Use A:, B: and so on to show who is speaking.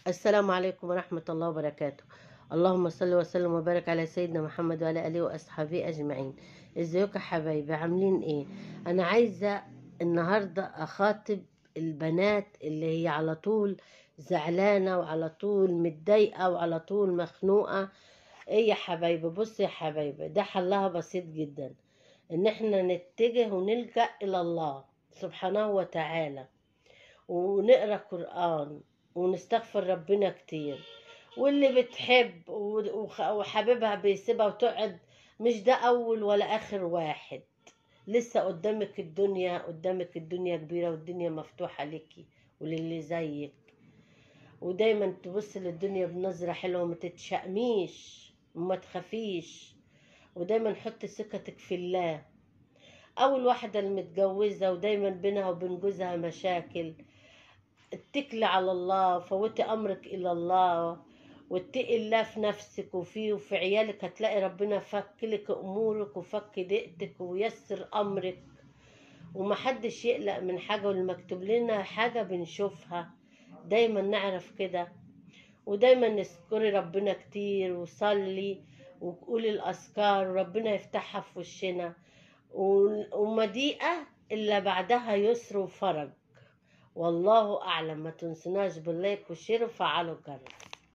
A: السلام عليكم ورحمة الله وبركاته اللهم صل وسلم وبارك على سيدنا محمد وعلى آله وأصحابه أجمعين ازيكم يا حبايبي عاملين ايه أنا عايزة النهاردة أخاطب البنات اللي هي على طول زعلانة وعلى طول متضايقة وعلى طول مخنوقة ايه يا حبايبي بص يا حبايبي ده حلها بسيط جدا ان احنا نتجه ونلجأ إلى الله سبحانه وتعالى ونقرأ قرآن ونستغفر ربنا كتير واللي بتحب وخ- وحبيبها بيسيبها وتقعد مش ده أول ولا آخر واحد لسه قدامك الدنيا قدامك الدنيا كبيرة والدنيا مفتوحة ليكي وللي زيك ودايما تبص للدنيا بنظرة حلوة وما تتشأميش وما تخافيش ودايما حط ثقتك في الله أول واحدة المتجوزة ودايما بينها وبين جوزها مشاكل اتكلي على الله فوتي أمرك إلى الله واتقي الله في نفسك وفيه وفي عيالك هتلاقي ربنا فك لك أمورك وفك ضيقتك ويسر أمرك ومحدش يقلق من حاجة والمكتوب لنا حاجة بنشوفها دايما نعرف كده ودايما نذكري ربنا كتير وصلي وقولي الأذكار وربنا يفتحها في وشنا و- وما دقيقة إلا بعدها يسر وفرج والله أعلم ما تنسوناش باللايك والشير وفعلوا الجرس